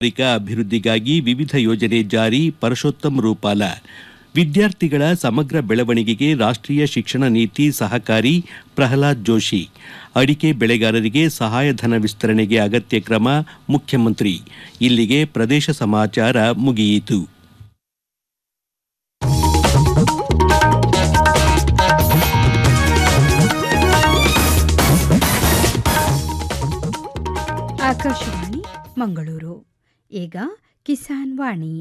ಕೈಗಾರಿಕಾ ಅಭಿವೃದ್ಧಿಗಾಗಿ ವಿವಿಧ ಯೋಜನೆ ಜಾರಿ ಪರಶೋತ್ತಮ್ ರೂಪಾಲ ವಿದ್ಯಾರ್ಥಿಗಳ ಸಮಗ್ರ ಬೆಳವಣಿಗೆಗೆ ರಾಷ್ಟ್ರೀಯ ಶಿಕ್ಷಣ ನೀತಿ ಸಹಕಾರಿ ಪ್ರಹ್ಲಾದ್ ಜೋಶಿ ಅಡಿಕೆ ಬೆಳೆಗಾರರಿಗೆ ಸಹಾಯಧನ ವಿಸ್ತರಣೆಗೆ ಅಗತ್ಯ ಕ್ರಮ ಮುಖ್ಯಮಂತ್ರಿ ಇಲ್ಲಿಗೆ ಪ್ರದೇಶ ಸಮಾಚಾರ ಮುಗಿಯಿತು ಆಕಾಶವಾಣಿ ಮಂಗಳೂರು ಈಗ ಕಿಸಾನ್ ವಾಣಿ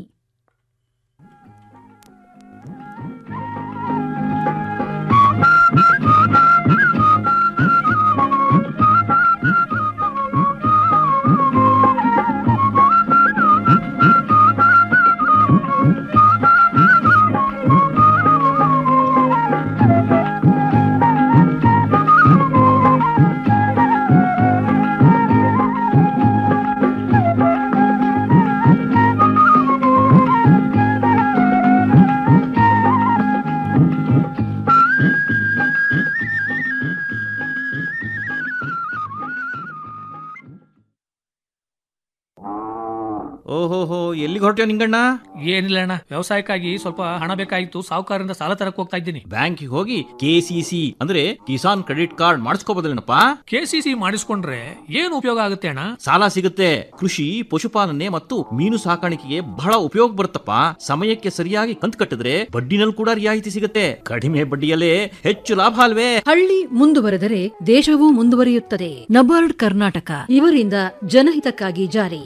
ಓಹೋಹೋ ಎಲ್ಲಿಗೆ ಹೊರಟ್ಯೋ ನಿಂಗಣ್ಣ ಏನಿಲ್ಲ ಅಣ್ಣ ವ್ಯವಸಾಯಕ್ಕಾಗಿ ಸ್ವಲ್ಪ ಹಣ ಬೇಕಾಗಿತ್ತು ಸಾಹುಕಾರರಿಂದ ಸಾಲ ತರಕ್ ಹೋಗ್ತಾ ಇದ್ದೀನಿ ಬ್ಯಾಂಕಿಗೆ ಹೋಗಿ ಕೆ ಸಿ ಸಿ ಅಂದ್ರೆ ಕಿಸಾನ್ ಕ್ರೆಡಿಟ್ ಕಾರ್ಡ್ ಮಾಡಿಸ್ಕೋಬೋದಲ್ಲೇನಪ್ಪ ಕೆ ಸಿ ಸಿ ಮಾಡಿಸ್ಕೊಂಡ್ರೆ ಏನು ಉಪಯೋಗ ಆಗುತ್ತೆ ಅಣ್ಣ ಸಾಲ ಸಿಗುತ್ತೆ ಕೃಷಿ ಪಶುಪಾಲನೆ ಮತ್ತು ಮೀನು ಸಾಕಾಣಿಕೆಗೆ ಬಹಳ ಉಪಯೋಗ ಬರುತ್ತಪ್ಪ ಸಮಯಕ್ಕೆ ಸರಿಯಾಗಿ ಕಂತು ಕಟ್ಟಿದ್ರೆ ಬಡ್ಡಿನಲ್ಲಿ ಕೂಡ ರಿಯಾಯಿತಿ ಸಿಗುತ್ತೆ ಕಡಿಮೆ ಬಡ್ಡಿಯಲ್ಲೇ ಹೆಚ್ಚು ಲಾಭ ಅಲ್ವೇ ಹಳ್ಳಿ ಮುಂದುವರೆದರೆ ದೇಶವೂ ಮುಂದುವರಿಯುತ್ತದೆ ನಬಾರ್ಡ್ ಕರ್ನಾಟಕ ಇವರಿಂದ ಜನಹಿತಕ್ಕಾಗಿ ಜಾರಿ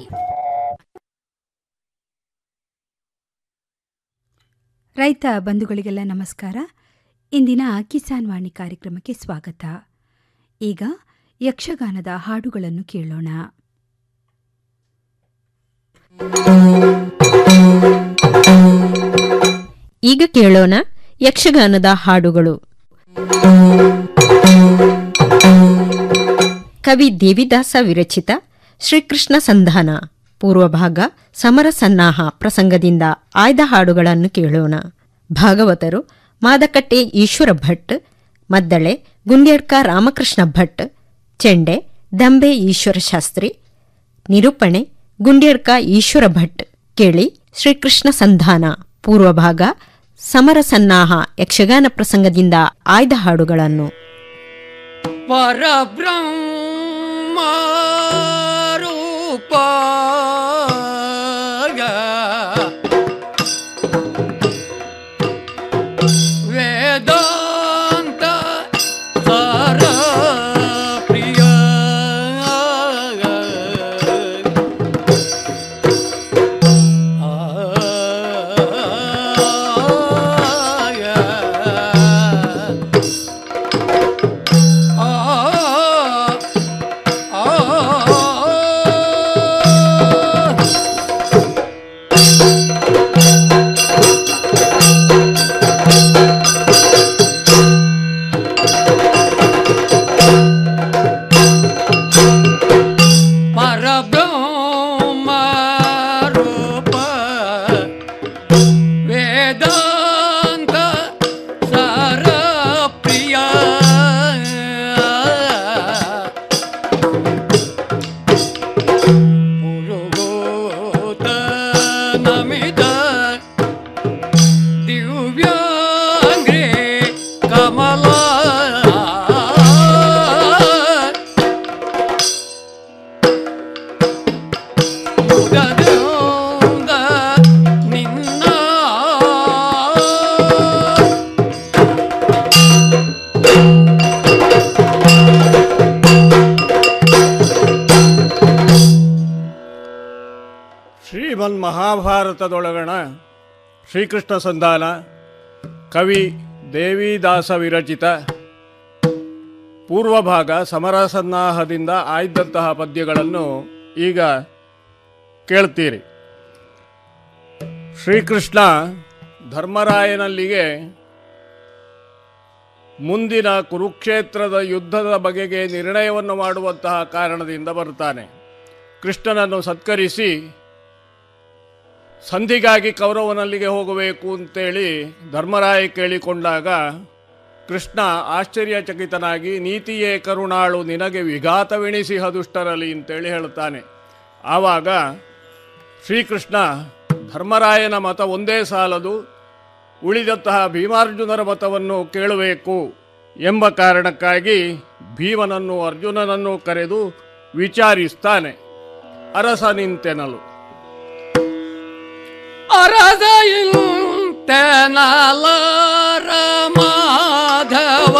ರೈತ ಬಂಧುಗಳಿಗೆಲ್ಲ ನಮಸ್ಕಾರ ಇಂದಿನ ಕಿಸಾನ್ ವಾಣಿ ಕಾರ್ಯಕ್ರಮಕ್ಕೆ ಸ್ವಾಗತ ಈಗ ಯಕ್ಷಗಾನದ ಹಾಡುಗಳನ್ನು ಕೇಳೋಣ ಈಗ ಕೇಳೋಣ ಯಕ್ಷಗಾನದ ಹಾಡುಗಳು ಕವಿ ದೇವಿದಾಸ ವಿರಚಿತ ಶ್ರೀಕೃಷ್ಣ ಸಂಧಾನ ಪೂರ್ವಭಾಗ ಸಮರ ಸನ್ನಾಹ ಪ್ರಸಂಗದಿಂದ ಆಯ್ದ ಹಾಡುಗಳನ್ನು ಕೇಳೋಣ ಭಾಗವತರು ಮಾದಕಟ್ಟೆ ಈಶ್ವರ ಭಟ್ ಮದ್ದಳೆ ಗುಂಡ್ಯಡ್ಕ ರಾಮಕೃಷ್ಣ ಭಟ್ ಚೆಂಡೆ ದಂಬೆ ಈಶ್ವರ ಶಾಸ್ತ್ರಿ ನಿರೂಪಣೆ ಗುಂಡ್ಯಡ್ಕ ಈಶ್ವರ ಭಟ್ ಕೇಳಿ ಶ್ರೀಕೃಷ್ಣ ಸಂಧಾನ ಪೂರ್ವಭಾಗ ಸಮರ ಸನ್ನಾಹ ಯಕ್ಷಗಾನ ಪ್ರಸಂಗದಿಂದ ಆಯ್ದ ಹಾಡುಗಳನ್ನು ಪರಬ್ರಹ್ಮ ರೂಪ ವೇದಾಂತ ಸಾರ ಪ್ರಿಯ ಪರಬ್ರಹ್ಮ ರೂಪ ವೇದಾಂತ ಸಾರ ಪ್ರಿಯ ಪುರುಗೋತ ನಮಿತ ದಿವ್ಯಾಂಗ್ರೇ ಕಮಲ ಉದದ ನಿನ್ನ ಶ್ರೀಮನ್ ಮಹಾಭಾರತದೊಳಗಣ ಶ್ರೀಕೃಷ್ಣ ಸಂಧಾನ ಕವಿ ದೇವಿದಾಸ ವಿರಚಿತ ಪೂರ್ವಭಾಗ ಸಮರ ಸನ್ನಾಹದಿಂದ ಆಯ್ದಂತಹ ಪದ್ಯಗಳನ್ನು ಈಗ ಕೇಳ್ತೀರಿ ಶ್ರೀಕೃಷ್ಣ ಧರ್ಮರಾಯನಲ್ಲಿಗೆ ಮುಂದಿನ ಕುರುಕ್ಷೇತ್ರದ ಯುದ್ಧದ ಬಗೆಗೆ ನಿರ್ಣಯವನ್ನು ಮಾಡುವಂತಹ ಕಾರಣದಿಂದ ಬರುತ್ತಾನೆ ಕೃಷ್ಣನನ್ನು ಸತ್ಕರಿಸಿ ಸಂಧಿಗಾಗಿ ಕೌರವನಲ್ಲಿಗೆ ಹೋಗಬೇಕು ಅಂತೇಳಿ ಧರ್ಮರಾಯ ಕೇಳಿಕೊಂಡಾಗ ಕೃಷ್ಣ ಆಶ್ಚರ್ಯಚಕಿತನಾಗಿ ನೀತಿಯೇ ಕರುಣಾಳು ನಿನಗೆ ವಿಘಾತವೆಣಿಸಿ ಹದುಷ್ಟರಲಿ ಅಂತೇಳಿ ಹೇಳುತ್ತಾನೆ ಆವಾಗ ಶ್ರೀಕೃಷ್ಣ ಧರ್ಮರಾಯನ ಮತ ಒಂದೇ ಸಾಲದು ಉಳಿದಂತಹ ಭೀಮಾರ್ಜುನರ ಮತವನ್ನು ಕೇಳಬೇಕು ಎಂಬ ಕಾರಣಕ್ಕಾಗಿ ಭೀಮನನ್ನು ಅರ್ಜುನನನ್ನು ಕರೆದು ವಿಚಾರಿಸ್ತಾನೆ ಅರಸ ನಿಂತೆನಲು ಅರಸಯಿಂತೆನಲರ ಮಾಧವ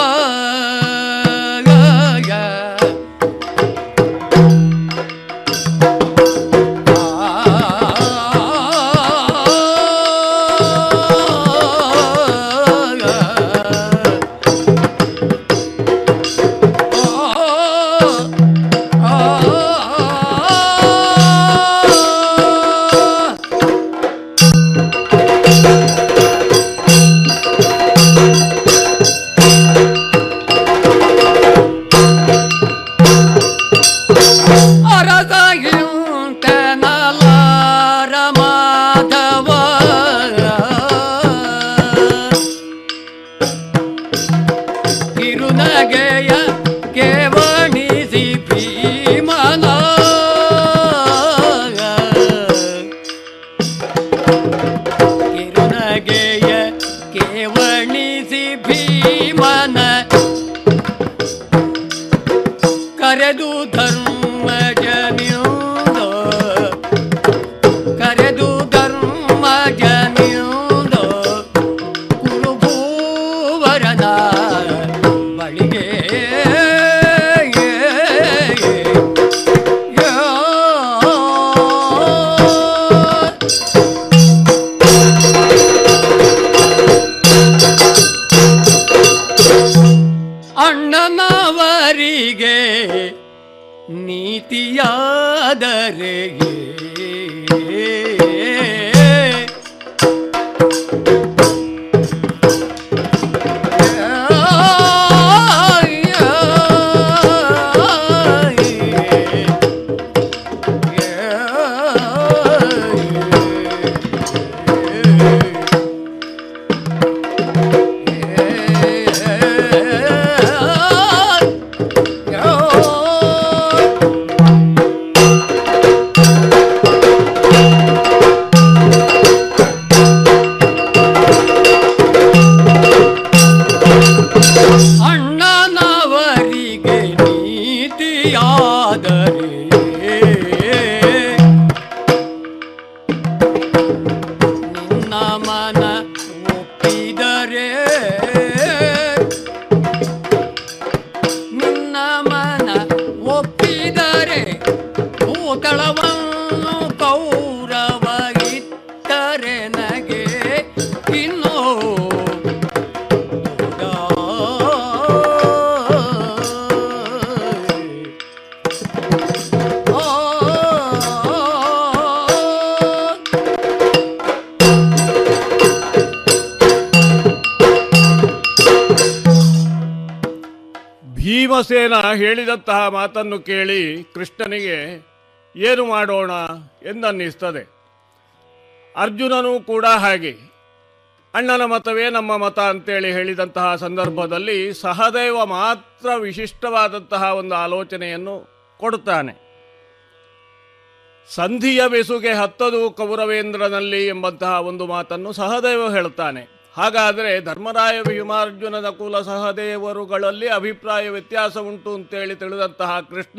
ಅರಸಯಿಂತೆನಲರ ಮಾಧವ ಕಿರುನಗೆಯ ಕೇವಣಿಸಿ ಭೀಮನ ಕಿರುನಗೆಯ ಕೇವಣಿಸಿ ಭೀಮನ ಕರೆದು ಧರ್ಮ ಜನಿಯೋದ ಕರೆದು ಧರ್ಮ ಜನಿಯೋದ ಕುರುಭೂವರನ ಬಳಿಗೆ ಅಣ್ಣನವರಿಗೆ ನೀತಿಯಾದರೆ ಅಣ್ಣನವರಿಗೆ ನೀತಿಯಾದರೆ ನಿನ್ನ ಮನ ಒಪ್ಪಿದರೆ ನಿನ್ನ ಮನ ಒಪ್ಪಿದರೆ ಭೂತಳವನ್ನು ಕೌರವ ಇಟ್ಟರೆ ನಗೆ ಇನ್ನೋ ಭೀಮಸೇನ ಹೇಳಿದಂತಹ ಮಾತನ್ನು ಕೇಳಿ ಕೃಷ್ಣನಿಗೆ ಏನು ಮಾಡೋಣ ಎಂದನ್ನಿಸ್ತದೆ ಅರ್ಜುನನೂ ಕೂಡ ಹಾಗೆ ಅಣ್ಣನ ಮತವೇ ನಮ್ಮ ಮತ ಅಂತೇಳಿ ಹೇಳಿದಂತಹ ಸಂದರ್ಭದಲ್ಲಿ ಸಹದೇವ ಮಾತ್ರ ವಿಶಿಷ್ಟವಾದಂತಹ ಒಂದು ಆಲೋಚನೆಯನ್ನು ಕೊಡುತ್ತಾನೆ ಸಂಧಿಯ ಬೆಸುಗೆ ಹತ್ತದು ಕೌರವೇಂದ್ರನಲ್ಲಿ ಎಂಬಂತಹ ಒಂದು ಮಾತನ್ನು ಸಹದೇವ ಹೇಳುತ್ತಾನೆ ಹಾಗಾದರೆ ಧರ್ಮರಾಯ ಭೀಮಾರ್ಜುನನ ಕುಲ ಸಹದೇವರುಗಳಲ್ಲಿ ಅಭಿಪ್ರಾಯ ವ್ಯತ್ಯಾಸ ಉಂಟು ಅಂತೇಳಿ ತಿಳಿದಂತಹ ಕೃಷ್ಣ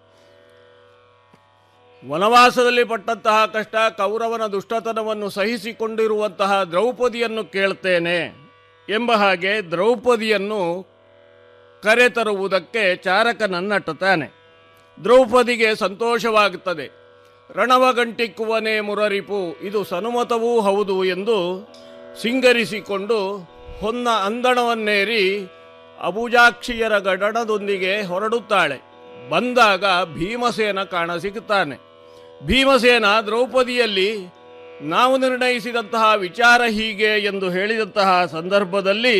ವನವಾಸದಲ್ಲಿ ಪಟ್ಟಂತಹ ಕಷ್ಟ ಕೌರವನ ದುಷ್ಟತನವನ್ನು ಸಹಿಸಿಕೊಂಡಿರುವಂತಹ ದ್ರೌಪದಿಯನ್ನು ಕೇಳ್ತೇನೆ ಎಂಬ ಹಾಗೆ ದ್ರೌಪದಿಯನ್ನು ಕರೆತರುವುದಕ್ಕೆ ಚಾರಕನನ್ನಟ್ಟುತ್ತಾನೆ ದ್ರೌಪದಿಗೆ ಸಂತೋಷವಾಗುತ್ತದೆ ರಣವಗಂಟಿಕ್ಕುವನೇ ಮುರರಿಪು ಇದು ಸನುಮತವೂ ಹೌದು ಎಂದು ಸಿಂಗರಿಸಿಕೊಂಡು ಹೊನ್ನ ಅಂದಣವನ್ನೇರಿ ಅಬುಜಾಕ್ಷಿಯರ ಗಡಣದೊಂದಿಗೆ ಹೊರಡುತ್ತಾಳೆ ಬಂದಾಗ ಭೀಮಸೇನ ಕಾಣಸಿಗುತ್ತಾನೆ ಭೀಮಸೇನ ದ್ರೌಪದಿಯಲ್ಲಿ ನಾವು ನಿರ್ಣಯಿಸಿದಂತಹ ವಿಚಾರ ಹೀಗೆ ಎಂದು ಹೇಳಿದಂತಹ ಸಂದರ್ಭದಲ್ಲಿ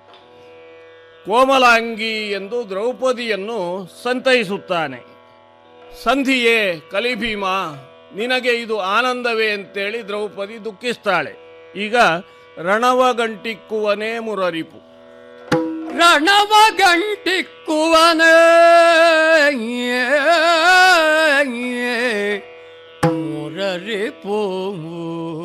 ಕೋಮಲಾಂಗಿ ಎಂದು ದ್ರೌಪದಿಯನ್ನು ಸಂತೈಸುತ್ತಾನೆ ಸಂಧಿಯೇ ಕಲಿಭೀಮ ನಿನಗೆ ಇದು ಆನಂದವೇ ಅಂತೇಳಿ ದ್ರೌಪದಿ ದುಃಖಿಸ್ತಾಳೆ ಈಗ ರಣವಗಂಟಿಕ್ಕುವನೇ ಮುರರಿಪು ರಣವ ಗಂಟಿಕ್ಕುವನ ಮುರ ಮುರರಿ ಪೋಮು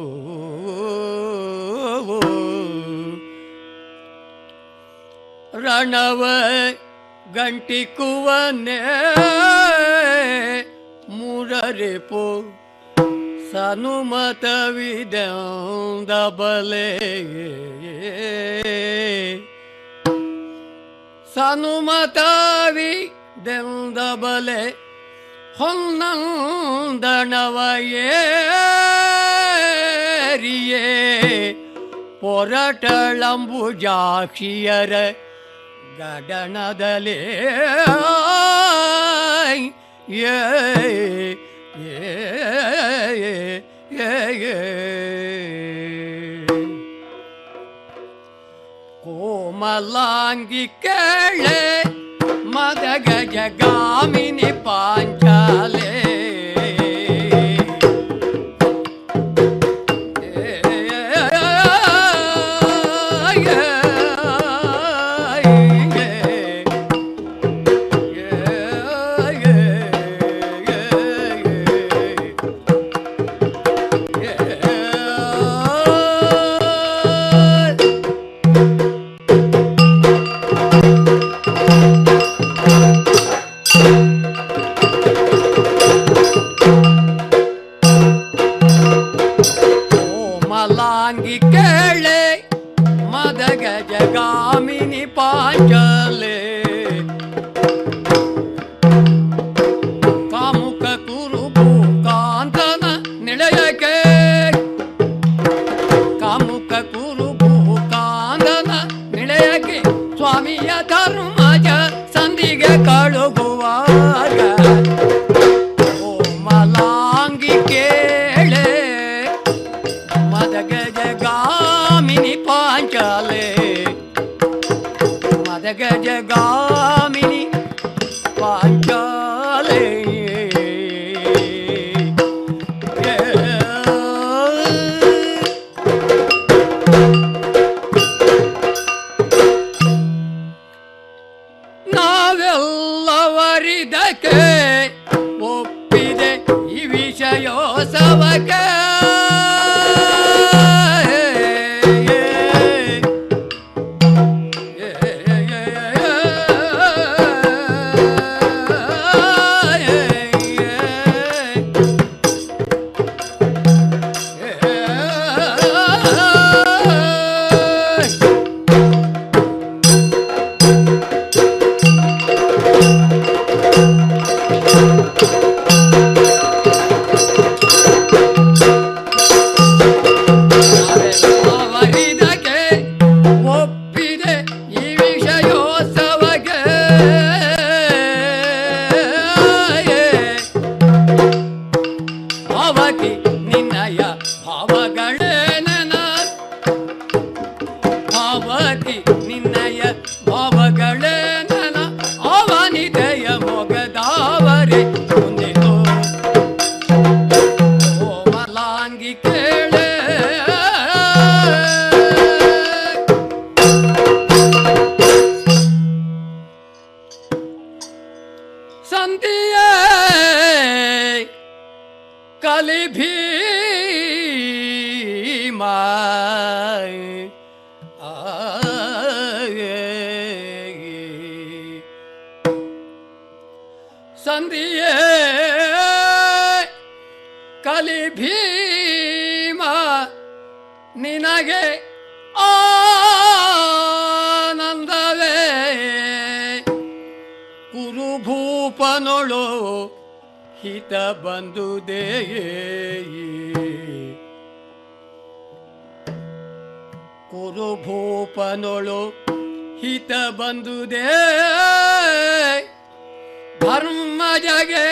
ರಣವ ಗಂಟಿಕುವನೆ ಮುರರಿ ಪೋ ಸನುಮತವಿದ ಬಲೆ ಸನುಮತವಿ ದೆಂದ ಬಲೆ ಹೊನ್ನಂದಣವಯೇರಿಯೇ ಪೊರಟಳಂಬುಜಾಕ್ಷಿಯರ ಗಡಣದಲೇ ಏ ಏ ಏ ಏ ಕೋಮಲಾಂಗಿ ಕೇಳೆ ಮದ ಗಜಗಾಮಿನಿ ಪಾಂಚಾಲೆ ಕೋಮಲಾಂಗಿ ಕೇಳೆ ಮದ ಗಜಗಾಮಿನಿ ಪಾಂಚಲೆ ಕಾಮುಕ ಕುರುಬು ಕಾಂತನ ನಿಳಯಕ್ಕೆ ಕಾಮುಕ ಕುರುಬು ಕಾಂತನ ನಿಳಯಕ್ಕೆ ಸ್ವಾಮಿಯ ಧರ್ಮಜ ಸಂದಿಗೆ ಕಳುಗುವಾಗ ಕೋಮಲಾಂಗಿ ಕೇಳೆ ಮದ ಗಜಗಾಮಿನಿ ಪಾಂಚಾಲೆ ಮದ ಗಜಗಾಮಿನಿ ಪಾಂಚಾಲೆ ನಾವೆಲ್ಲವರಿದಕ್ಕೆ ಒಪ್ಪಿದೆ ಈ ವಿಷಯೋತ್ಸವಕ್ಕೆ ಅವರಿದಕ್ಕೆ ಒಪ್ಪಿದೆ ಈ ವಿಷಯೋತ್ಸವಕ್ಕೆ ಅವಕಿ ನಿನ್ನಯ ಭಾವಗಳೇ ನನ ಅವಕಿ ನಿನ್ನಯ ಭಾವಗಳೇ ನನ ಅವನಿದೆಯ ಮೊಗದಾವರೆ ಮುಂದಿತು ಕೋಮಲಾಂಗಿ ಕೇಳೆ ಸಂಧಿಯ ಕಲಿ ಭೀಮ ಸಂಧಿಯ ಕಲಿ ಭೀಮ ನಿನಗೆ ಆನಂದವೇ ಕುರುಭೂಪನೊಳು ಹಿತ ಬಂದುದೇ ಕುರುಭೂಪನೊಳು ಹಿತ ಬಂದುದೇ ಧರ್ಮ ಜಗೆ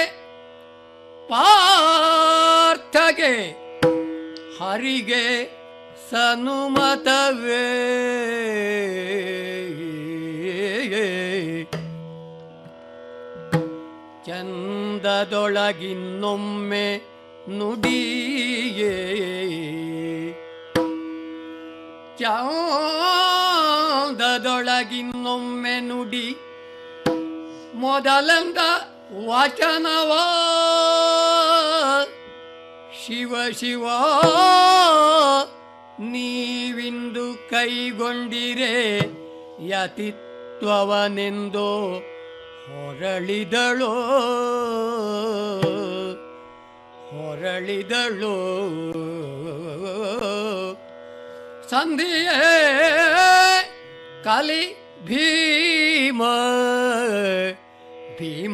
ಪಾರ್ಥಗೆ ಹರಿಗೆ ಸನುಮತವೇ ಚಂದದೊಳಗಿನ್ನೊಮ್ಮೆ ನುಡಿಯೇ ಚಂದದೊಳಗಿನ್ನೊಮ್ಮೆ ನುಡಿ ಮೊದಲಂದ ವಚನವ ಶಿವ ಶಿವ ನೀವಿಂದು ಕೈಗೊಂಡಿರೆ ಯತಿತ್ವವನೆಂದು ಹೊರಳಿದಳೋ ಹೊರಳಿದಳು ಸಂಧಿಯೇ ಕಲಿ ಭೀಮ ಭೀಮ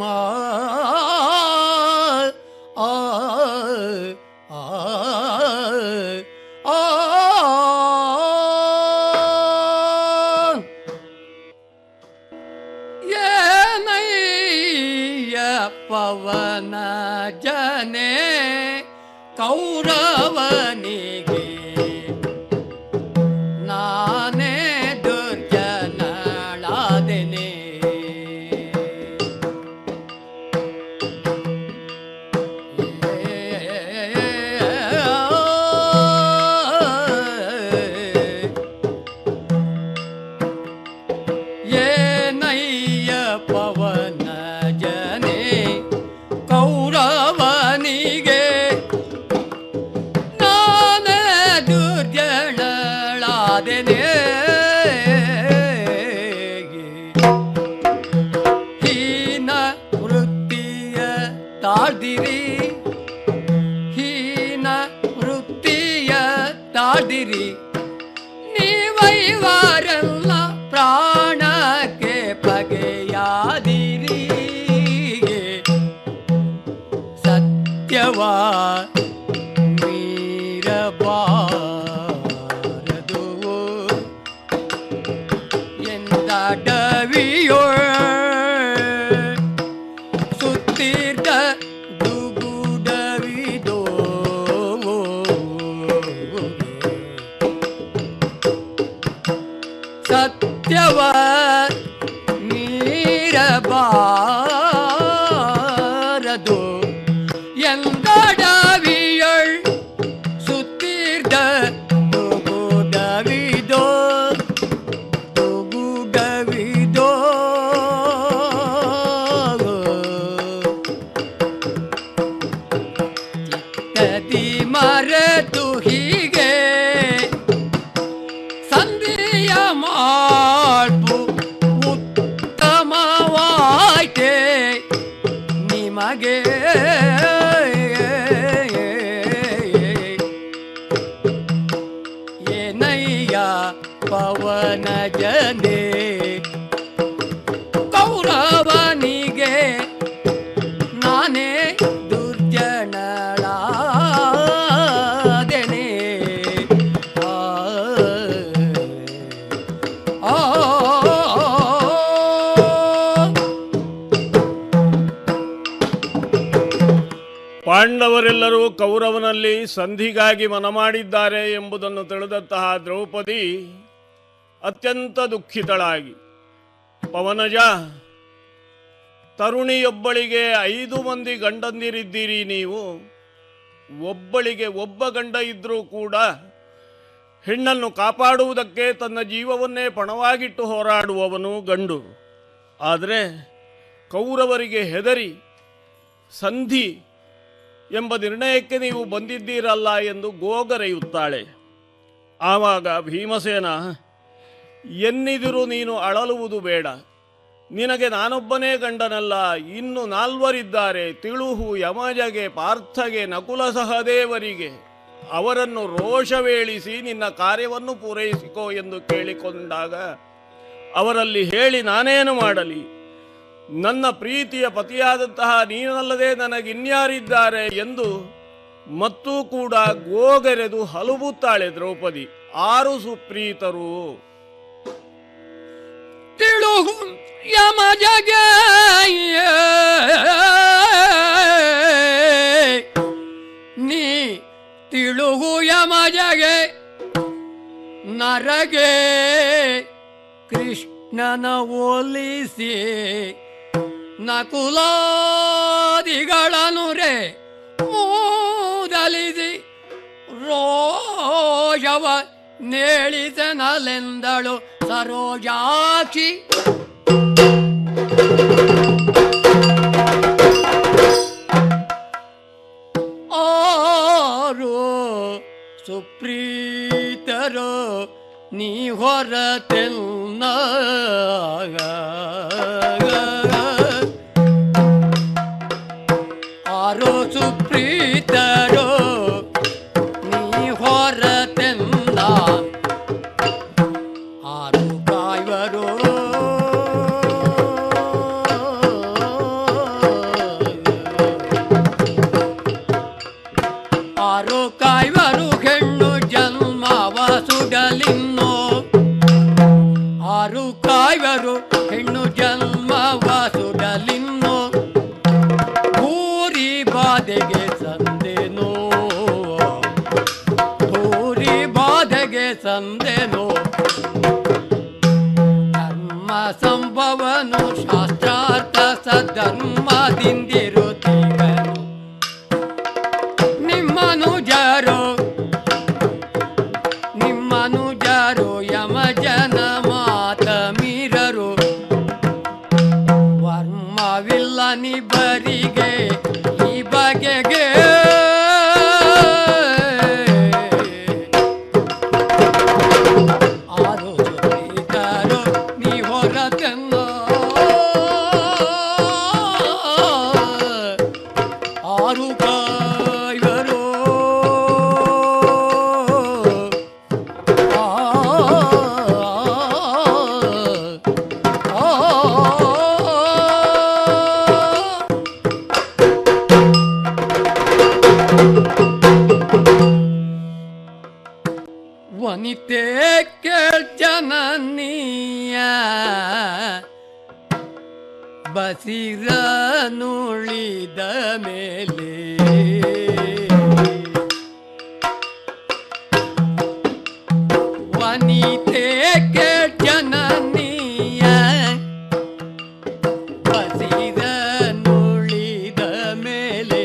ಆ ಆ ಆ ಏನಯ್ಯ ಪವನ ಜನೆ ಕೌರವನಿಗೆ ನಾನೇ ದುರ್ಜನಳಾದೆನೆ ಏನಯ್ಯ ಪವನ ಜನೆ ಕೌರವನಿಗೆ ನಾನೇ ದುರ್ಜನಳಾದೆನೆ ಹೀನ ವೃತ್ತಿಯ ತಾಳ್ದಿರಿ ಹೀನ ವೃತ್ತಿಯ ತಾಳ್ದಿರಿ ನೀವೈವಾರೆಲ್ಲ ಪ್ರಾಣಕ್ಕೆ ಬಗೆಯಾದಿರಿ ಸತ್ಯವಾ ಮೀರಬಾರದು ಎಂದಡವಿಯೊಳ್ ಸುತ್ತೀರ್ಥ ದುಗುಡವಿದೋ ಸತ್ಯವ ಮೀರಬಾರದು ಎಂದಡವಿಯಳ್ ಸುತ್ತೀರ್ಥ ದುಗುಡವಿದೋ ದುಗುಡವಿದೋ ಚಿತ್ತದಿ ಮರೆತು ಹೀಗೆ ಸಂಧಿಯ ಮಾಡ್ಬು ಉತ್ತಮವಾಯ್ತೆ ನಿಮಗೆ ಏನಯ್ಯ ಪವನ ಜನೆ ಕೌರವನಿಗೆ ನಾನೇ ದುರ್ಜನಳಾದೆನೆ ಆ ಆ ಪಾಂಡವರೆಲ್ಲರೂ ಕೌರವನಲ್ಲಿ ಸಂಧಿಗಾಗಿ ಮನಮಾಡಿದ್ದಾರೆ ಎಂಬುದನ್ನು ತಿಳಿದಂತಹ ದ್ರೌಪದಿ ಅತ್ಯಂತ ದುಃಖಿತಳಾಗಿ ಪವನಜ ತರುಣಿಯೊಬ್ಬಳಿಗೆ ಐದು ಮಂದಿ ಗಂಡಂದಿರಿದ್ದೀರಿ ನೀವು ಒಬ್ಬಳಿಗೆ ಒಬ್ಬ ಗಂಡ ಇದ್ರೂ ಕೂಡ ಹೆಣ್ಣನ್ನು ಕಾಪಾಡುವುದಕ್ಕೆ ತನ್ನ ಜೀವವನ್ನೇ ಪಣವಾಗಿಟ್ಟು ಹೋರಾಡುವವನು ಗಂಡು ಆದರೆ ಕೌರವರಿಗೆ ಹೆದರಿ ಸಂಧಿ ಎಂಬ ನಿರ್ಣಯಕ್ಕೆ ನೀವು ಬಂದಿದ್ದೀರಲ್ಲ ಎಂದು ಗೋಗರೆಯುತ್ತಾಳೆ ಆವಾಗ ಭೀಮಸೇನ ಎನ್ನಿದಿರು ನೀನು ಅಳಲುವುದು ಬೇಡ ನಿನಗೆ ನಾನೊಬ್ಬನೇ ಗಂಡನಲ್ಲ ಇನ್ನು ನಾಲ್ವರಿದ್ದಾರೆ ತಿಳುಹು ಯಮಜಗೆ ಪಾರ್ಥಗೆ ನಕುಲ ಸಹದೇವರಿಗೆ ಅವರನ್ನು ರೋಷವೇಳಿಸಿ ನಿನ್ನ ಕಾರ್ಯವನ್ನು ಪೂರೈಸಿಕೋ ಎಂದು ಕೇಳಿಕೊಂಡಾಗ ಅವರಲ್ಲಿ ಹೇಳಿ ನಾನೇನು ಮಾಡಲಿ ನನ್ನ ಪ್ರೀತಿಯ ಪತಿಯಾದಂತಹ ನೀನಲ್ಲದೆ ನನಗಿನ್ಯಾರಿದ್ದಾರೆ ಎಂದು ಮತ್ತೂ ಕೂಡ ಗೋಗರೆದು ಹಲುಬುತ್ತಾಳೆ ದ್ರೌಪದಿ ಆರು ಸುಪ್ರೀತರು ತಿಳುಗು ಯಮ ಜಗ ನೀ ತಿಳುಗು ಯಮ ಜಗೆ ನರಗೆ ಕೃಷ್ಣನ ಒಲಿಸಿ ನಕುಲಾದಿಗಳನ್ನು ರೇ ಮೂದಲಿಸಿ ರೋಷವ ನೇಳಿಸನಲೆಂದಳು ಸರೋಜಾಕ್ಷಿ ಆ ಆರೋ ಸುಪ್ರೀತರೋ ನೀ ಹೊರತೆಲ್ಲ ಆರೋ ಸುಪ್ರೀತರೋ ನೀ ಹೊರತೆಲ್ಲ ಆರು ಕಾಯ್ವರೋ ಆರು ಕಾಯ್ವರು ಹೆಣ್ಣು ಜನ್ಮವ ಸುಡಲಿನ್ನೋ ಆರು ಕಾಯ್ವರು ಹೆಣ್ಣು ಜನ್ಮವ ಸುಡಲಿನ್ನೋ ಭೂರಿ ಬಾಧೆಗೆ ಸಂದೆನೋ ಭೂರಿ ಬಾಧೆಗೆ ಸಂದೆನೋ ಧರ್ಮ ಸಂಭವನು ಶಾಸ್ತ್ರಾರ್ಥ ಸಧರ್ಮದಿಂದಿರುತ್ತೀವನು ನಿಮ್ಮನುಜರು ನಿಮ್ಮನುಜರು ಯಮ ಜನ ಮಾತ ಮೀರರು ವರ್ಮವಿಲ್ಲ ನಿಬ್ಬರಿಗೆ ಈ ಬಗೆಗೆ ಆರು ಸುರಿದರು ನೀ ಹೊರತೆಲ್ಲ ಆರು ಕಾಯ್ವರು ಆ, ಆ, ಆ. ವನಿತೆ ಕೇಳ್ಜನನೀಯ ಬಸಿರನುಳಿದ ಮೇಲೆ ವನಿತೆ ಕೇಳ್ಜನನೀಯ ಬಸಿರನುಳಿದ ಮೇಲೆ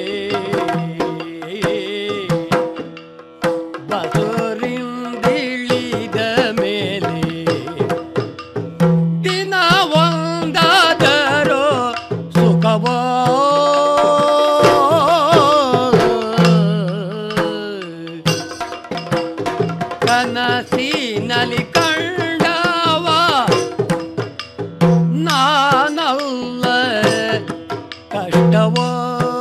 ಬಸುರಿಂದಿಳಿದ ಮೇಲೆ ದಿನ ಒಂದಾದರೋ ಸುಖವೋ ಕನಸಿನಲ್ಲಿ ಕಂಡವ ನಾನಲ್ಲ ಕಷ್ಟವೋ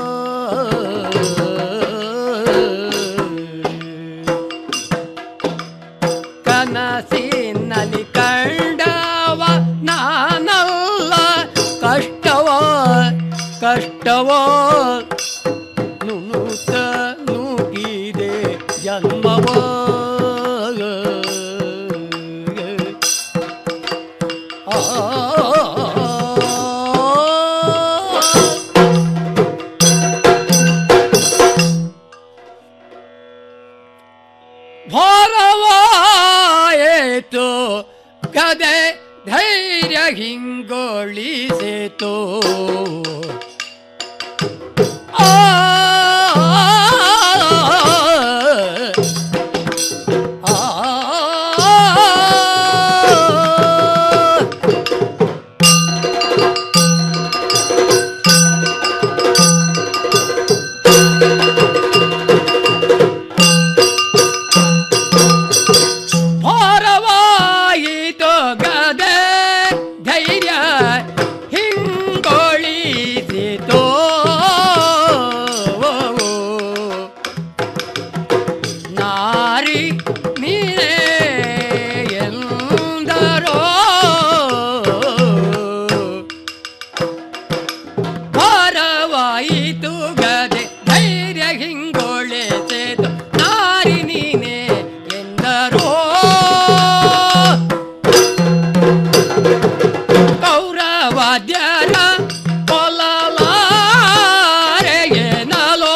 ಕನಸಿನಲ್ಲಿ ಕಂಡವ ನಾನಲ್ಲ ಕಷ್ಟವ ಕಷ್ಟವ ನುಣುತ್ತ ನುಗ್ಗಿದೆ ಜನ್ಮವ ಆ ಭಾರವಾಯಿತು ಗದೆ ಧೈರ್ಯ ಹಿಂಗೊಳಿಸಿತು ಆ ಆ ಭಾರವಾಯಿತು ಗದೆ ಧೈರ್ಯ ಹಿಂಗೊಳಿಸಿತು ನಾರಿ ನೀನೇ ಎಂದರೋ ಭಾರವಾಯಿತು ಗದೆ ಧೈರ್ಯ ಹಿಂಗೊಳಿಸಿತು ನಾರಿ ನೀನೇ ಎಂದರೋ ಕೌರವಾದ್ಯರ ಕೊಲ್ಲಲಾರೆಯೇನಲೋ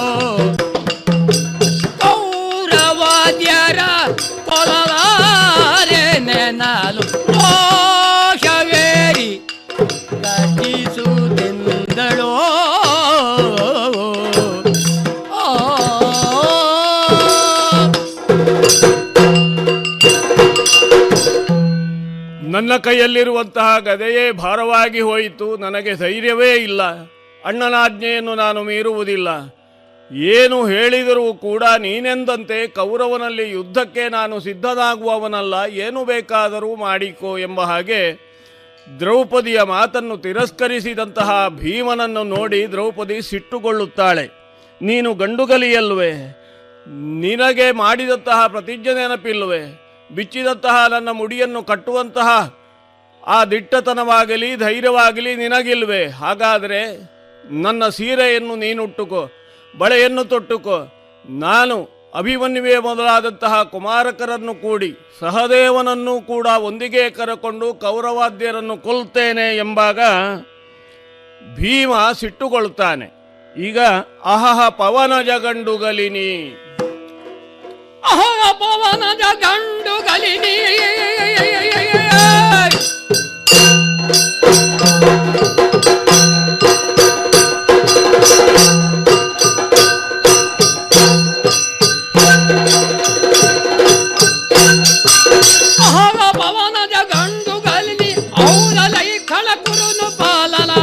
ಕೌರವಾದ್ಯರ ಕೊಲ್ಲಲಾರೆನೆನಲು ರೋಷವೇರಿ ಘಟಿಸುತ್ತಿಂದಳೋ ಆ ನನ್ನ ಕೈಯಲ್ಲಿರುವಂತಹ ಗದೆಯೇ ಭಾರವಾಗಿ ಹೋಯಿತು ನನಗೆ ಧೈರ್ಯವೇ ಇಲ್ಲ ಅಣ್ಣನ ಆಜ್ಞೆಯನ್ನು ನಾನು ಮೀರುವುದಿಲ್ಲ ಏನು ಹೇಳಿದರೂ ಕೂಡ ನೀನೆಂದಂತೆ ಕೌರವನಲ್ಲಿ ಯುದ್ಧಕ್ಕೆ ನಾನು ಸಿದ್ಧನಾಗುವವನಲ್ಲ ಏನು ಬೇಕಾದರೂ ಮಾಡಿಕೋ ಎಂಬ ಹಾಗೆ ದ್ರೌಪದಿಯ ಮಾತನ್ನು ತಿರಸ್ಕರಿಸಿದಂತಹ ಭೀಮನನ್ನು ನೋಡಿ ದ್ರೌಪದಿ ಸಿಟ್ಟುಗೊಳ್ಳುತ್ತಾಳೆ ನೀನು ಗಂಡುಗಲಿಯಲ್ವೇ ನಿನಗೆ ಮಾಡಿದಂತಹ ಪ್ರತಿಜ್ಞೆ ನೆನಪಿಲ್ವೇ ಬಿಚ್ಚಿದಂತಹ ನನ್ನ ಮುಡಿಯನ್ನು ಕಟ್ಟುವಂತಹ ಆ ದಿಟ್ಟತನವಾಗಲಿ ಧೈರ್ಯವಾಗಲಿ ನಿನಗಿಲ್ವೇ ಹಾಗಾದರೆ ನನ್ನ ಸೀರೆಯನ್ನು ನೀನುಟ್ಟುಕೋ ಬಳೆಯನ್ನು ತೊಟ್ಟುಕೋ ನಾನು ಅಭಿಮನ್ಯುವೆ ಮೊದಲಾದಂತಹ ಕುಮಾರಕರನ್ನು ಕೂಡಿ ಸಹದೇವನನ್ನು ಕೂಡ ಒಂದಿಗೆ ಕರೆಕೊಂಡು ಕೌರವಾದ್ಯರನ್ನು ಕೊಲ್ತೇನೆ ಎಂಬಾಗ ಭೀಮ ಸಿಟ್ಟುಗೊಳ್ತಾನೆ ಈಗ ಅಹಹ ಪವನ ಜಗಂಡುಗಲಿನಿ ಅಹರ ಪವನದ ಗಂಡು ಗಲಿನಿ ಅಹರ ಪವನದ ಗಂಡು ಗಲಿನಿ ಔರಲೈ ಖಳಕುರುನು ಪಾಲನ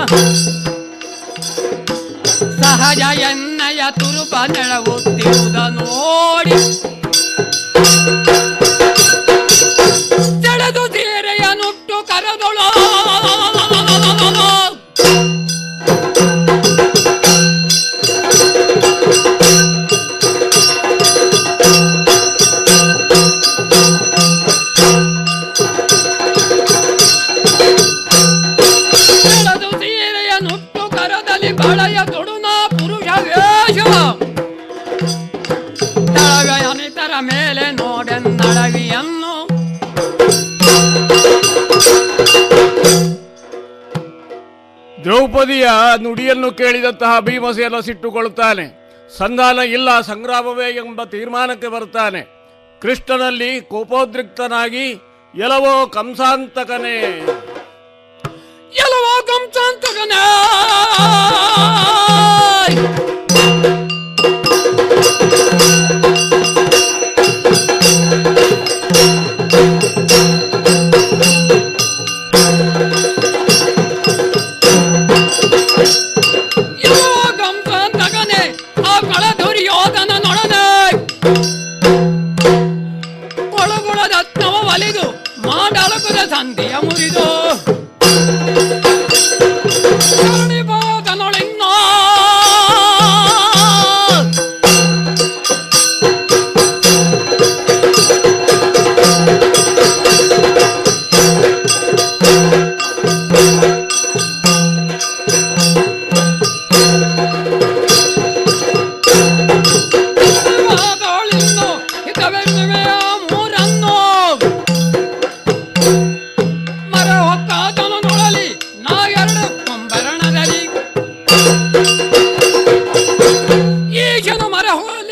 ಸಹಜ ಎನ್ನಯ ತುರುಪ ನೆಳವುತ್ತಿರುವುದ ನೋಡಿ ಸೆಳೆದು ಸೀರೆಯ ನುಟ್ಟು ಕರದೊಳ ಸೆಳೆದು ಸೀರೆಯ ನುಟ್ಟು ಕರದಲ್ಲಿ ಬಳೆಯ ತೊಡುನ ಪುರುಷ ವೇಷ ತಳವೆಯನಿತರ ಮೇಲೆ ನೋಡೆನ್ನಳವಿಯನ್ನು ದ್ರೌಪದಿಯ ನುಡಿಯನ್ನು ಕೇಳಿದಂತಹ ಭೀಮಸೇನ ಸಿಟ್ಟುಕೊಳ್ಳುತ್ತಾನೆ ಸಂಧಾನ ಇಲ್ಲ ಸಂಗ್ರಾಮವೇ ಎಂಬ ತೀರ್ಮಾನಕ್ಕೆ ಬರ್ತಾನೆ ಕೃಷ್ಣನಲ್ಲಿ ಕೋಪೋದ್ರಿಕ್ತನಾಗಿ ಎಲವೋ ಕಂಸಾಂತಕನೇ ಎಲ್ಲವೋ ಕಂಸಾಂತಕನ ಎಲ್ಲವೋ ಕಂಸಾಂತಕನೇ ಆ ಕಳ ದುರ್ಯೋಧನ ನೊಡನೆ ಕೊಳಗುಳದ ರತ್ನವ ಒಲಿದು ಮಾಡಲಕುದ ಸಂಧಿಯ ಮುರಿದು ಕರುಣಿಬೋಧನೊಳಿನ್ನ ಕರುಣಿಬೋಧನೊಳಿನ್ನು ಹಿತವೆನ್ನುವೆಯ ಮೂರನ್ನು ಮರ ಹೊತ್ತಾತನು ನೋಡಲಿ ನಾ ಎರಡು ಕೊಂಬರಣದಲ್ಲಿ ಈಶನು ಮರ ಹೋಗಲಿ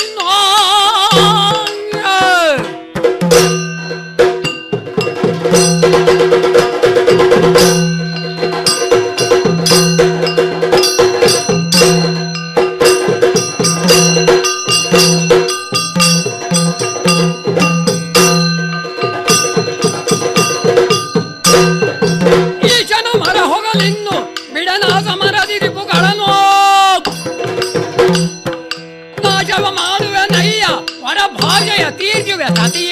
ಈಶನು ಮರ ಹೋಗಲಿನ್ನು ಬಿಡನಾಸ ಮರದಿ ರಿಪುಗಳನ್ನು ನಾಶವ ಮಾಡುವೆ ನಯ್ಯ ವರ ಭಾಗ್ಯ ತೀರ್ಜುವೆ ಸತಿಯ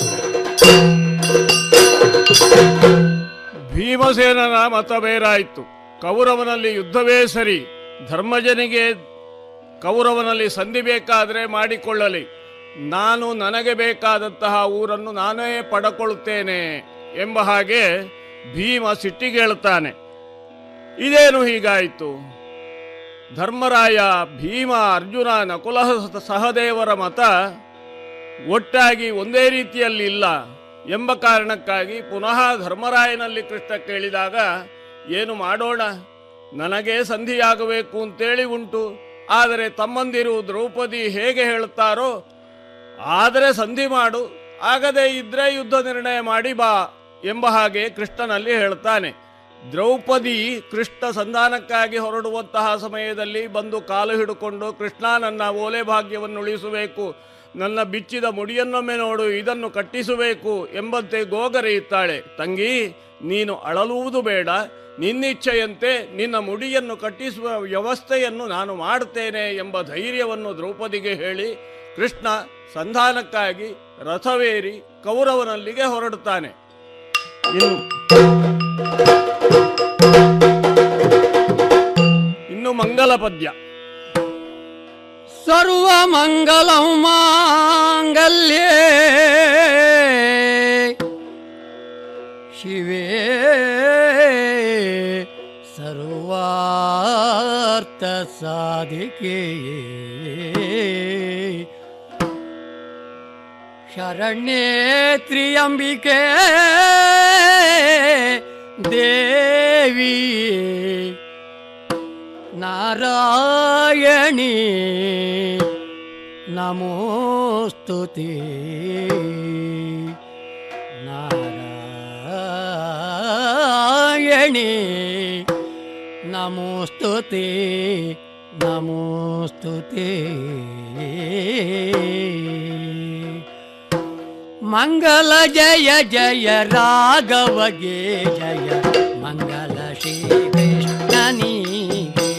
ಭೀಮಸೇನನ ಮತ ಬೇರಾಯಿತು ಕೌರವನಲ್ಲಿ ಯುದ್ಧವೇ ಸರಿ ಧರ್ಮಜನಿಗೆ ಕೌರವನಲ್ಲಿ ಸಂಧಿ ಬೇಕಾದರೆ ಮಾಡಿಕೊಳ್ಳಲಿ ನಾನು ನನಗೆ ಬೇಕಾದಂತಹ ಊರನ್ನು ನಾನೇ ಪಡಕೊಳ್ಳುತ್ತೇನೆ ಎಂಬ ಹಾಗೆ ಭೀಮ ಸಿಟ್ಟಿಗೇಳುತ್ತಾನೆ ಇದೇನು ಹೀಗಾಯಿತು ಧರ್ಮರಾಯ ಭೀಮ ಅರ್ಜುನ ನಕುಲ ಸಹದೇವರ ಮತ ಒಟ್ಟಾಗಿ ಒಂದೇ ರೀತಿಯಲ್ಲಿ ಇಲ್ಲ ಎಂಬ ಕಾರಣಕ್ಕಾಗಿ ಪುನಃ ಧರ್ಮರಾಯನಲ್ಲಿ ಕೃಷ್ಣ ಕೇಳಿದಾಗ ಏನು ಮಾಡೋಣ ನನಗೆ ಸಂಧಿಯಾಗಬೇಕು ಅಂತೇಳಿ ಉಂಟು ಆದರೆ ತಮ್ಮಂದಿರು ದ್ರೌಪದಿ ಹೇಗೆ ಹೇಳುತ್ತಾರೋ ಆದರೆ ಸಂಧಿ ಮಾಡು ಆಗದೇ ಇದ್ರೆ ಯುದ್ಧ ನಿರ್ಣಯ ಮಾಡಿ ಬಾ ಎಂಬ ಹಾಗೆ ಕೃಷ್ಣನಲ್ಲಿ ಹೇಳ್ತಾನೆ ದ್ರೌಪದಿ ಕೃಷ್ಣ ಸಂಧಾನಕ್ಕಾಗಿ ಹೊರಡುವಂತಹ ಸಮಯದಲ್ಲಿ ಬಂದು ಕಾಲು ಹಿಡುಕೊಂಡು ಕೃಷ್ಣ ನನ್ನ ಓಲೆ ಭಾಗ್ಯವನ್ನು ಉಳಿಸಬೇಕು ನನ್ನ ಬಿಚ್ಚಿದ ಮುಡಿಯನ್ನೊಮ್ಮೆ ನೋಡು ಇದನ್ನು ಕಟ್ಟಿಸಬೇಕು ಎಂಬಂತೆ ಗೋಗರೆಯುತ್ತಾಳೆ ತಂಗಿ ನೀನು ಅಳಲುವುದು ಬೇಡ ನಿನ್ನಿಚ್ಛೆಯಂತೆ ನಿನ್ನ ಮುಡಿಯನ್ನು ಕಟ್ಟಿಸುವ ವ್ಯವಸ್ಥೆಯನ್ನು ನಾನು ಮಾಡುತ್ತೇನೆ ಎಂಬ ಧೈರ್ಯವನ್ನು ದ್ರೌಪದಿಗೆ ಹೇಳಿ ಕೃಷ್ಣ ಸಂಧಾನಕ್ಕಾಗಿ ರಥವೇರಿ ಕೌರವನಲ್ಲಿಗೆ ಹೊರಡುತ್ತಾನೆ ಇನ್ನು ಇನ್ನು ಮಂಗಲ ಪದ್ಯ ಸರ್ವ ಮಂಗಲಂ ಮಾಂಗಲ್ಯೇ ಶಿವೇ ಸರ್ವಾರ್ಥ ಸಾಧಿಕೆ ಶರಣ್ಯೇ ತ್ರಿಯಂಬಿಕೆ ದೇವಿ ನಾರಾಯಣಿ ನಮೋಸ್ತುತಿ ನಾರಾಯಣಿ ನಮೋಸ್ತುತಿ ನಮೋಸ್ತುತಿ ಮಂಗಲ ಜಯ ಜಯ ರಾಘವಗೆ ಜಯ ಮಂಗಲ ಶ್ರೀ ಕೃಷ್ಣನಿಗೆ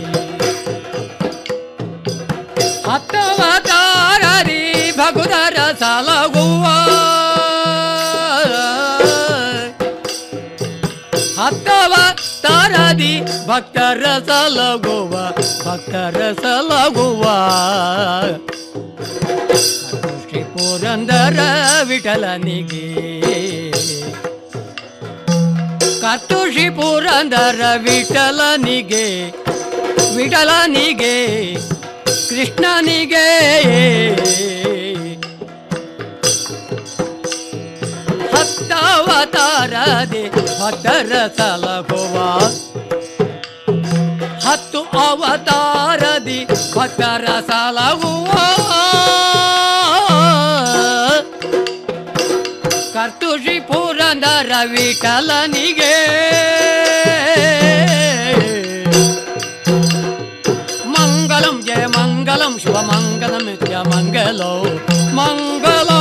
ಹತ್ತವತಾರರಿ ಭಗುದರ ಸಲಗುವ ಹತ್ತವ ತಾರದಿ ಭಕ್ತರ ಸಲಗುವ ಭಕ್ತರ ಸಲಗುವ ಶ್ರೀ ಪುರಂದರ ವಿಠಲನಿಗೆ ಕತ್ತು ಶ್ರೀ ಪುರಂದರ ವಿಠಲನಿಗೆ ವಿಠಲನಿಗೆ ಕೃಷ್ಣನಿಗೆ ಹತ್ತವತಾರದೆ ಭಕ್ತರ ಸಲಗುವ ಹತ್ತು ಅವತಾರದಿ ಭಕ್ತರ ಸಲಗುವ ಕರ್ತು ಶ್ರೀ ಪುರಂದರ ವಿಠಲನಿಗೆ ಮಂಗಲಂ ಜಯ ಮಂಗಲಂ ಶುಭ ಮಂಗಲಂ ನಿತ್ಯ ಮಂಗಲೋ ಮಂಗಲೋ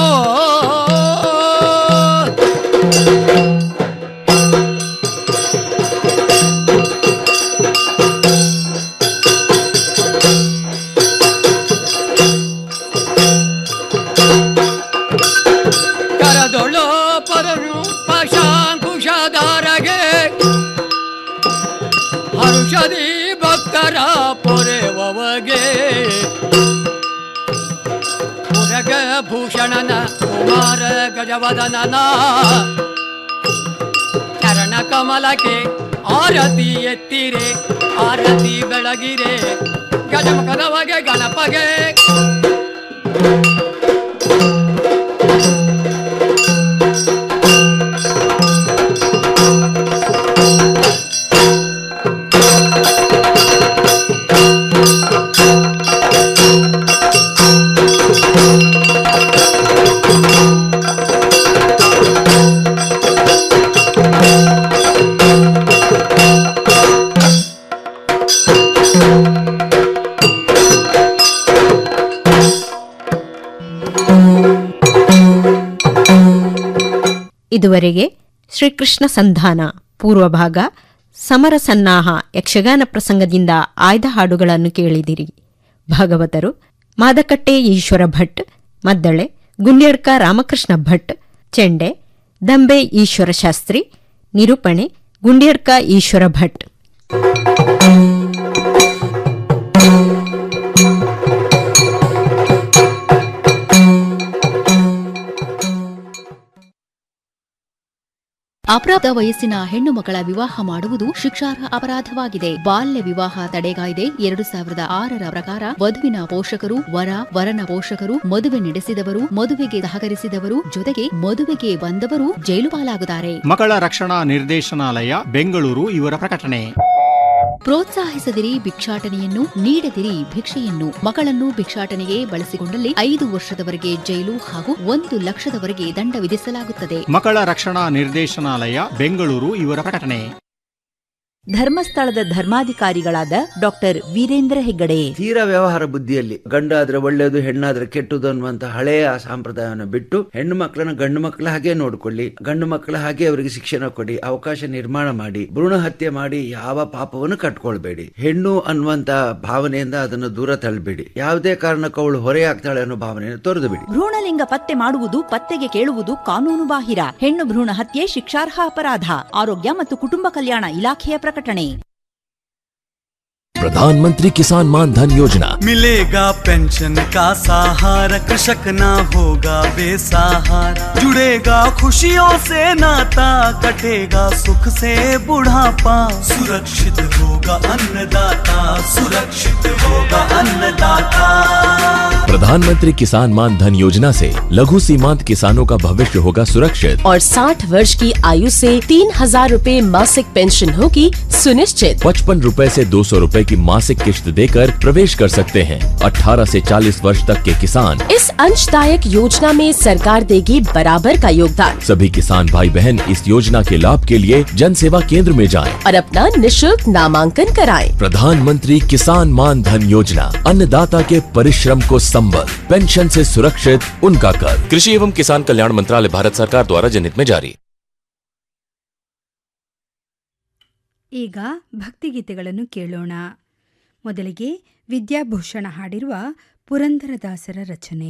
ಕರದೊಳು ಪರನು ಪಶಾಂಕುಶಧಾರಗೆ ಹರುಷದಿ ಭಕ್ತರ ಪೊರೆವಗೆ ಪುರಗ ಭೂಷಣನ ಕುಮಾರ ಗಜವದನನ ಚರಣ ಕಮಲಕ್ಕೆ ಆರತಿ ಎತ್ತಿರೆ ಆರತಿ ಬೆಳಗಿರೆ ಗಜಮುಖದವಗೆ ಗಣಪಗೆ ಇದುವರೆಗೆ ಶ್ರೀಕೃಷ್ಣ ಸಂಧಾನ ಪೂರ್ವಭಾಗ ಸಮರ ಸನ್ನಾಹ ಯಕ್ಷಗಾನ ಪ್ರಸಂಗದಿಂದ ಆಯ್ದ ಹಾಡುಗಳನ್ನು ಕೇಳಿದಿರಿ ಭಾಗವತರು ಮಾದಕಟ್ಟೆ ಈಶ್ವರ ಭಟ್ ಮದ್ದಳೆ ಗುಂಡ್ಯಡ್ಕ ರಾಮಕೃಷ್ಣ ಭಟ್ ಚೆಂಡೆ ದಂಬೆ ಈಶ್ವರ ಶಾಸ್ತ್ರಿ ನಿರೂಪಣೆ ಗುಂಡ್ಯಡ್ಕ ಈಶ್ವರ ಭಟ್ ಅಪರಾಧ ವಯಸ್ಸಿನ ಹೆಣ್ಣು ಮಕ್ಕಳ ವಿವಾಹ ಮಾಡುವುದು ಶಿಕ್ಷಾರ್ಹ ಅಪರಾಧವಾಗಿದೆ ಬಾಲ್ಯ ವಿವಾಹ ತಡೆ ಕಾಯ್ದೆ ಎರಡು ಸಾವಿರದ ಆರರ ಪ್ರಕಾರ ವಧುವಿನ ಪೋಷಕರು ವರ ವರನ ಪೋಷಕರು ಮದುವೆ ನಡೆಸಿದವರು ಮದುವೆಗೆ ಸಹಕರಿಸಿದವರು ಜೊತೆಗೆ ಮದುವೆಗೆ ಬಂದವರು ಜೈಲು ಪಾಲಾಗುತ್ತಾರೆ ಮಕ್ಕಳ ರಕ್ಷಣಾ ನಿರ್ದೇಶನಾಲಯ ಬೆಂಗಳೂರು ಇವರ ಪ್ರಕಟಣೆ ಪ್ರೋತ್ಸಾಹಿಸದಿರಿ ಭಿಕ್ಷಾಟನೆಯನ್ನು ನೀಡದಿರಿ ಭಿಕ್ಷೆಯನ್ನು ಮಕ್ಕಳನ್ನು ಭಿಕ್ಷಾಟನೆಗೆ ಬಳಸಿಕೊಂಡಲ್ಲಿ ಐದು ವರ್ಷದವರೆಗೆ ಜೈಲು ಹಾಗೂ ಒಂದು ಲಕ್ಷದವರೆಗೆ ದಂಡ ವಿಧಿಸಲಾಗುತ್ತದೆ ಮಕ್ಕಳ ರಕ್ಷಣಾ ನಿರ್ದೇಶನಾಲಯ ಬೆಂಗಳೂರು ಇವರ ಪ್ರಕಟಣೆ ಧರ್ಮಸ್ಥಳದ ಧರ್ಮಾಧಿಕಾರಿಗಳಾದ ಡಾಕ್ಟರ್ ವೀರೇಂದ್ರ ಹೆಗ್ಗಡೆ ತೀರಾ ವ್ಯವಹಾರ ಬುದ್ಧಿಯಲ್ಲಿ ಗಂಡಾದ್ರೆ ಒಳ್ಳೆಯದು ಹೆಣ್ಣಾದ್ರೆ ಕೆಟ್ಟದು ಅನ್ನುವಂತ ಹಳೆಯ ಸಂಪ್ರದಾಯವನ್ನು ಬಿಟ್ಟು ಹೆಣ್ಣು ಮಕ್ಕಳನ್ನ ಗಂಡು ಮಕ್ಕಳ ಹಾಗೆ ನೋಡ್ಕೊಳ್ಳಿ ಗಂಡು ಮಕ್ಕಳ ಹಾಗೆ ಅವರಿಗೆ ಶಿಕ್ಷಣ ಕೊಡಿ ಅವಕಾಶ ನಿರ್ಮಾಣ ಮಾಡಿ ಭ್ರೂಣ ಹತ್ಯೆ ಮಾಡಿ ಯಾವ ಪಾಪವನ್ನು ಕಟ್ಕೊಳ್ಬೇಡಿ ಹೆಣ್ಣು ಅನ್ನುವಂತ ಭಾವನೆಯಿಂದ ಅದನ್ನು ದೂರ ತಳ್ಳಬೇಡಿ ಯಾವುದೇ ಕಾರಣಕ್ಕೂ ಅವಳು ಹೊರೆಯಾಗ್ತಾಳೆ ಅನ್ನೋ ಭಾವನೆಯನ್ನು ತೊರೆದು ಬಿಡಿ ಭ್ರೂಣಲಿಂಗ ಪತ್ತೆ ಮಾಡುವುದು ಪತ್ತೆಗೆ ಕೇಳುವುದು ಕಾನೂನು ಬಾಹಿರ ಹೆಣ್ಣು ಭ್ರೂಣ ಹತ್ಯೆ ಶಿಕ್ಷಾರ್ಹ ಅಪರಾಧ ಆರೋಗ್ಯ ಮತ್ತು ಕುಟುಂಬ ಕಲ್ಯಾಣ ಇಲಾಖೆಯ ಪ್ರಕಟಣೆ प्रधानमंत्री किसान मान धन योजना मिलेगा पेंशन का सहारा कृषक ना होगा बेसहारा जुड़ेगा खुशियों से नाता कटेगा सुख से बुढ़ापा सुरक्षित होगा अन्नदाता सुरक्षित होगा अन्नदाता प्रधानमंत्री किसान मान धन योजना से लघु सीमांत किसानों का भविष्य होगा सुरक्षित और 60 वर्ष की आयु से तीन हजार रूपए मासिक पेंशन होगी सुनिश्चित पचपन रूपए से दो सौ रूपए की मासिक किश्त देकर प्रवेश कर सकते हैं 18 से 40 वर्ष तक के किसान इस अंशदायक योजना में सरकार देगी बराबर का योगदान सभी किसान भाई बहन इस योजना के लाभ के लिए जन सेवा केंद्र में जाएं। और अपना निशुल्क नामांकन कराएं। प्रधानमंत्री किसान मान धन योजना अन्नदाता के परिश्रम को संबल पेंशन से सुरक्षित उनका कर कृषि एवं किसान कल्याण मंत्रालय भारत सरकार द्वारा जनहित में जारी ಈಗ ಭಕ್ತಿಗೀತೆಗಳನ್ನು ಕೇಳೋಣ ಮೊದಲಿಗೆ ವಿದ್ಯಾಭೂಷಣ ಹಾಡಿರುವ ಪುರಂದರದಾಸರ ರಚನೆ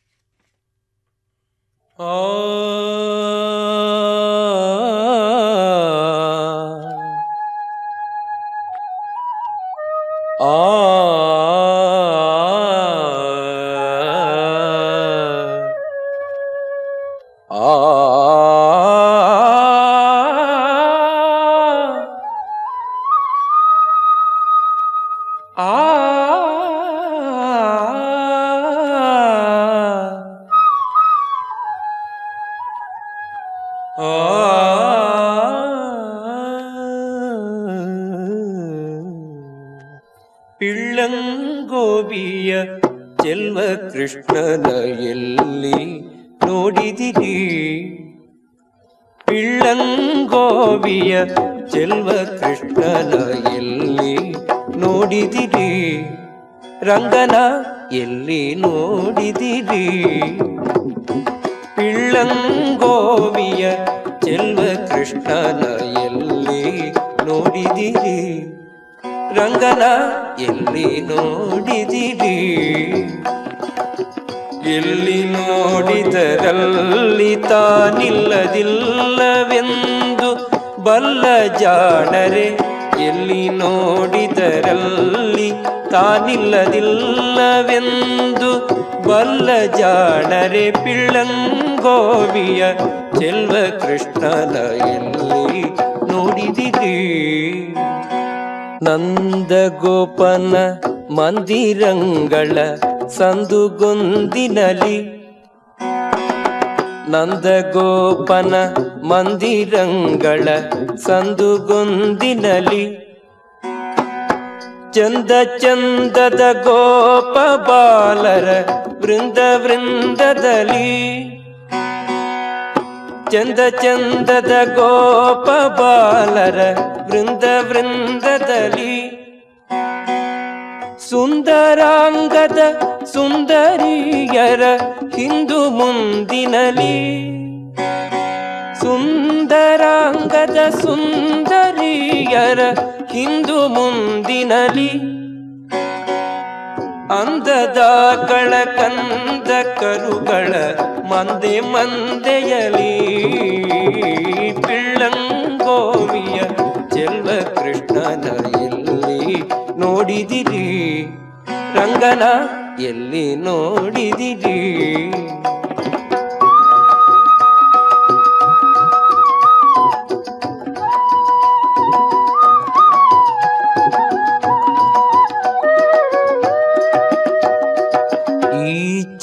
ಪಿಳ್ಳಂಗೋಬಿಯ ಚೆಲ್ವ ಕೃಷ್ಣನ ಎಲ್ಲಿ ನೋಡಿದಿರಿ ಪಿಳ್ಳಂಗೋಬಿಯ ಚೆಲ್ವ ಕೃಷ್ಣನ ಎಲ್ಲಿ ನೋಡಿದಿರಿ ರಂಗನ ಎಲ್ಲಿ ನೋಡಿದಿರಿ ಪಿಳ್ಳಂಗೋವಿಯ ಚೆಲ್ವ ಕೃಷ್ಣನ ಎಲ್ಲಿ ನೋಡಿದಿರಿ ರಂಗನ ಎಲ್ಲಿ ನೋಡಿದಿರಿ ಎಲ್ಲಿ ನೋಡಿದರಲ್ಲಿ ತಾನಿಲ್ಲದಿಲ್ಲವೆಂದು ಬಲ್ಲ ಜಾಣರೆ ಎಲ್ಲಿ ನೋಡಿದರಲ್ಲಿ ತಾನಿಲ್ಲದಿಲ್ಲವೆಂದು ಬಲ್ಲ ಜಾಣರೆ ಪಿಳ್ಳಂಗೋವಿಯ ಚೆಲ್ವ ಕೃಷ್ಣನ ಎಲ್ಲಿ ನೋಡಿದಿರಿ ನಂದಗೋಪನ ಮಂದಿರಂಗಳ ಸಂದುಗೊಂದಿನಲಿ ನಂದಗೋಪನ ಮಂದಿರಂಗಳ ಸಂದುಗೊಂದಿನಲಿ ಚಂದ ಚಂದದ ಗೋಪ ಬಾಲರ ವೃಂದ ವೃಂದದಲ್ಲಿ ಚಂದ ಚಂದದ ಗೋಪ ಬಾಲರ ವೃಂದ ವೃಂದದಲ್ಲಿ ಸುಂದರಾಂಗದ ಸುಂದರಿಯರ ಹಿಂದು ಮುಂದಿನಲಿ ಸುಂದರಾಂಗದ ಸುಂದರಿಯರ ಹಿಂದು ಮುಂದಿನಲಿ ಅಂದದ ಕಳಕಂದ ಕರುಗಳ ಮಂದೆ ಮಂದೆಯಲಿ ಪಿಳ್ಳಂಗೋವಿಯ ಚೆಲ್ವ ಕೃಷ್ಣನ ಎಲ್ಲಿ ನೋಡಿದಿರಿ ರಂಗನ ಎಲ್ಲಿ ನೋಡಿದಿರಿ ಈ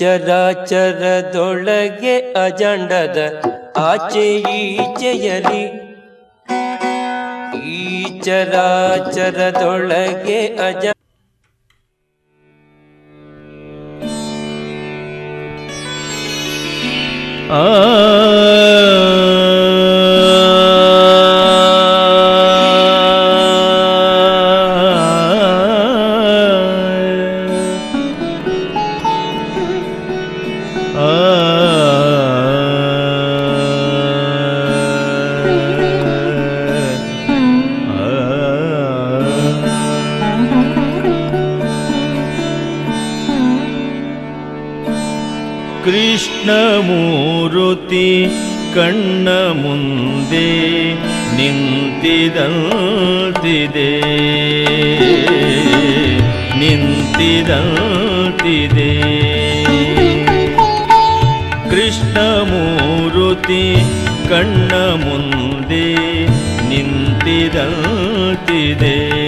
ಚರಾಚರದೊಳಗೆ ಅಜಂಡದ ಆಚೆ ಈಚೆಯಲಿ ಈ ಚರಾಚರದೊಳಗೆ ಅಜ ಆ ಮೂರುತಿ ಕಣ್ಣ ಮುಂದೆ ನಿಂತಿದಂತಿದೆ ನಿಂತಿದಂತಿದೆ ಕೃಷ್ಣಮೂರುತಿ ಕಣ್ಣ ಮುಂದೆ ನಿಂತಿದಂತಿದೆ